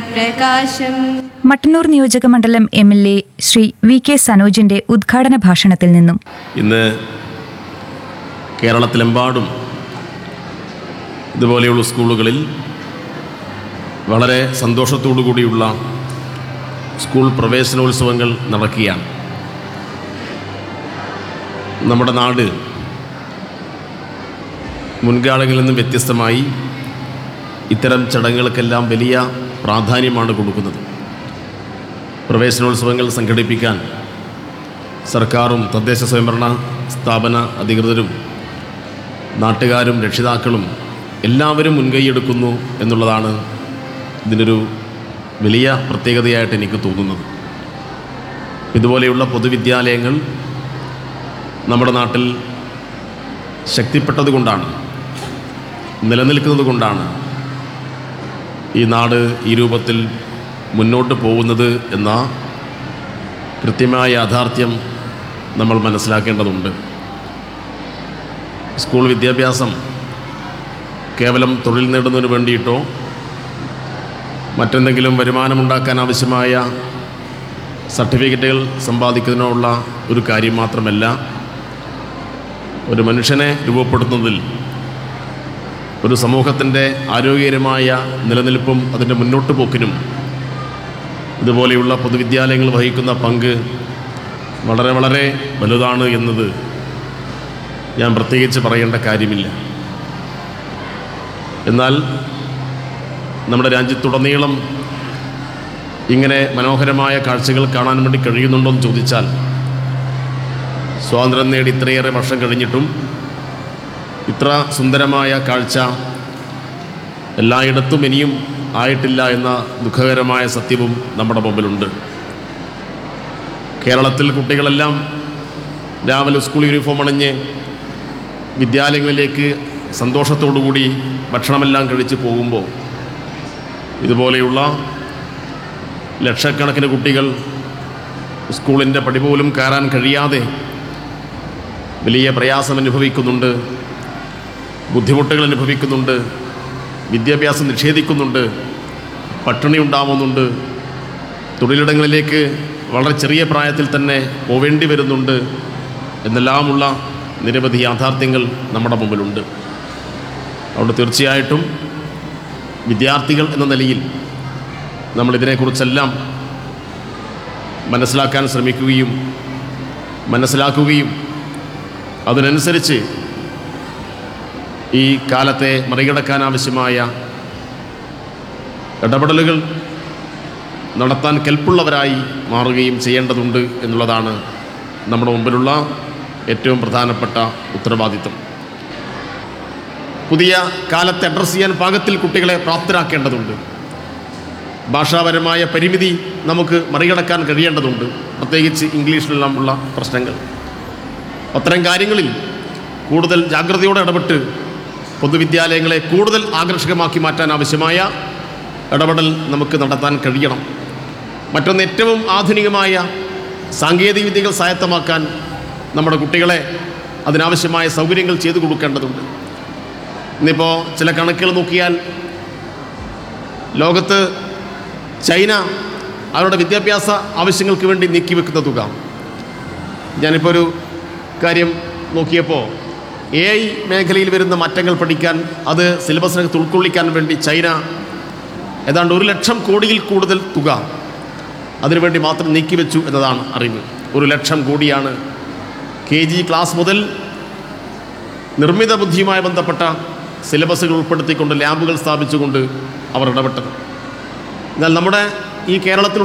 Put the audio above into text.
പ്രകാശം മട്ടന്നൂർ നിയോജക മണ്ഡലം M L A Shri V K സനോജിന്റെ ഉദ്ഘാടന ഭാഷണത്തിൽ നിന്നും ഇന്ന് കേരളത്തിലെമ്പാടും ഇതുപോലെയുള്ള സ്കൂളുകളിൽ വളരെ സന്തോഷത്തോടു കൂടിയുള്ള സ്കൂൾ പ്രവേശനോത്സവങ്ങൾ നടക്കുകയാണ് നമ്മുടെ നാട് മുൻകാലങ്ങളിൽ നിന്നും വ്യത്യസ്തമായി ഇത്തരം ചടങ്ങുകൾക്കെല്ലാം വലിയ പ്രാധാന്യമാണ് കൊടുക്കുന്നത് പ്രവേശനോത്സവങ്ങൾ സംഘടിപ്പിക്കാൻ സർക്കാരും തദ്ദേശ സ്വയംഭരണ സ്ഥാപന അധികൃതരും നാട്ടുകാരും രക്ഷിതാക്കളും എല്ലാവരും മുൻകൈയെടുക്കുന്നു എന്നുള്ളതാണ് ഇതിനൊരു വലിയ പ്രത്യേകതയായിട്ട് എനിക്ക് തോന്നുന്നത് ഇതുപോലെയുള്ള പൊതുവിദ്യാലയങ്ങൾ നമ്മുടെ നാട്ടിൽ ശക്തിപ്പെട്ടത് കൊണ്ടാണ് നിലനിൽക്കുന്നത് കൊണ്ടാണ് ഈ നാട് ഈ രൂപത്തിൽ മുന്നോട്ട് പോകുന്നത് എന്ന കൃത്യമായ യാഥാർത്ഥ്യം നമ്മൾ മനസ്സിലാക്കേണ്ടതുണ്ട് സ്കൂൾ വിദ്യാഭ്യാസം കേവലം തൊഴിൽ നേടുന്നതിന് വേണ്ടിയിട്ടോ മറ്റെന്തെങ്കിലും വരുമാനമുണ്ടാക്കാൻ ആവശ്യമായ സർട്ടിഫിക്കറ്റുകൾ സമ്പാദിക്കുന്നതിനോ ഉള്ള ഒരു കാര്യം മാത്രമല്ല ഒരു മനുഷ്യനെ രൂപപ്പെടുത്തുന്നതിൽ ഒരു സമൂഹത്തിൻ്റെ ആരോഗ്യകരമായ നിലനിൽപ്പും അതിൻ്റെ മുന്നോട്ട് പോക്കിനും ഇതുപോലെയുള്ള പൊതുവിദ്യാലയങ്ങൾ വഹിക്കുന്ന പങ്ക് വളരെ വളരെ വലുതാണ് എന്നത് ഞാൻ പ്രത്യേകിച്ച് പറയേണ്ട കാര്യമില്ല എന്നാൽ നമ്മുടെ രാജ്യത്തുടനീളം ഇങ്ങനെ മനോഹരമായ കാഴ്ചകൾ കാണാൻ വേണ്ടി കഴിയുന്നുണ്ടോ എന്ന് ചോദിച്ചാൽ സ്വാതന്ത്ര്യം നേടി ഇത്രയേറെ വർഷം കഴിഞ്ഞിട്ടും ഇത്ര സുന്ദരമായ കാഴ്ച എല്ലായിടത്തും ഇനിയും ആയിട്ടില്ല എന്ന ദുഃഖകരമായ സത്യവും നമ്മുടെ മുമ്പിലുണ്ട് കേരളത്തിൽ കുട്ടികളെല്ലാം രാവിലെ സ്കൂൾ യൂണിഫോം അണിഞ്ഞ് വിദ്യാലയങ്ങളിലേക്ക് സന്തോഷത്തോടുകൂടി ഭക്ഷണമെല്ലാം കഴിച്ച് പോകുമ്പോൾ ഇതുപോലെയുള്ള ലക്ഷക്കണക്കിന് കുട്ടികൾ സ്കൂളിൻ്റെ പടി പോലും കയറാൻ കഴിയാതെ വലിയ പ്രയാസം അനുഭവിക്കുന്നുണ്ട് ബുദ്ധിമുട്ടുകൾ അനുഭവിക്കുന്നുണ്ട് വിദ്യാഭ്യാസം നിഷേധിക്കുന്നുണ്ട് പട്ടിണി ഉണ്ടാവുന്നുണ്ട് തൊഴിലിടങ്ങളിലേക്ക് വളരെ ചെറിയ പ്രായത്തിൽ തന്നെ പോവേണ്ടി വരുന്നുണ്ട് എന്നെല്ലാമുള്ള നിരവധി യാഥാർത്ഥ്യങ്ങൾ നമ്മുടെ മുമ്പിലുണ്ട് അതുകൊണ്ട് തീർച്ചയായിട്ടും വിദ്യാർത്ഥികൾ എന്ന നിലയിൽ നമ്മളിതിനെക്കുറിച്ചെല്ലാം മനസ്സിലാക്കാൻ ശ്രമിക്കുകയും മനസ്സിലാക്കുകയും അതിനനുസരിച്ച് ഈ കാലത്തെ മറികടക്കാൻ ആവശ്യമായ ഇടപെടലുകൾ നടത്താൻ കെൽപ്പുള്ളവരായി മാറുകയും ചെയ്യേണ്ടതുണ്ട് എന്നുള്ളതാണ് നമ്മുടെ മുമ്പിലുള്ള ഏറ്റവും പ്രധാനപ്പെട്ട ഉത്തരവാദിത്വം പുതിയ കാലത്തെ അഡ്രസ്സ് ചെയ്യാൻ പാകത്തിൽ കുട്ടികളെ പ്രാപ്തരാക്കേണ്ടതുണ്ട് ഭാഷാപരമായ പരിമിതി നമുക്ക് മറികടക്കാൻ കഴിയേണ്ടതുണ്ട് പ്രത്യേകിച്ച് ഇംഗ്ലീഷിലെല്ലാം ഉള്ള പ്രശ്നങ്ങൾ അത്തരം കാര്യങ്ങളിൽ കൂടുതൽ ജാഗ്രതയോടെ ഇടപെട്ട് പൊതുവിദ്യാലയങ്ങളെ കൂടുതൽ ആകർഷകമാക്കി മാറ്റാൻ ആവശ്യമായ ഇടപെടൽ നമുക്ക് നടത്താൻ കഴിയണം മറ്റൊന്ന് ഏറ്റവും ആധുനികമായ സാങ്കേതിക വിദ്യകൾ സ്വായത്തമാക്കാൻ നമ്മുടെ കുട്ടികളെ അതിനാവശ്യമായ സൗകര്യങ്ങൾ ചെയ്തു കൊടുക്കേണ്ടതുണ്ട് ഇന്നിപ്പോൾ ചില കണക്കുകൾ നോക്കിയാൽ ലോകത്ത് ചൈന അവരുടെ വിദ്യാഭ്യാസ ആവശ്യങ്ങൾക്ക് വേണ്ടി നീക്കിവെക്കുന്ന തുക ഞാനിപ്പോൾ ഒരു കാര്യം നോക്കിയപ്പോൾ എ ഐ മേഖലയിൽ വരുന്ന മാറ്റങ്ങൾ പഠിക്കാൻ അത് സിലബസിനകത്ത് ഉൾക്കൊള്ളിക്കാൻ വേണ്ടി ചൈന ഏതാണ്ട് ഒരു ലക്ഷം കോടിയിൽ കൂടുതൽ തുക അതിനുവേണ്ടി മാത്രം നീക്കിവെച്ചു എന്നതാണ് അറിവ് ഒരു ലക്ഷം കോടിയാണ് കെ ജി ക്ലാസ് മുതൽ നിർമ്മിത ബുദ്ധിയുമായി ബന്ധപ്പെട്ട സിലബസുകൾ ഉൾപ്പെടുത്തിക്കൊണ്ട് ലാബുകൾ സ്ഥാപിച്ചുകൊണ്ട് അവർ ഇടപെട്ടത് എന്നാൽ നമ്മുടെ ഈ കേരളത്തിലുള്ള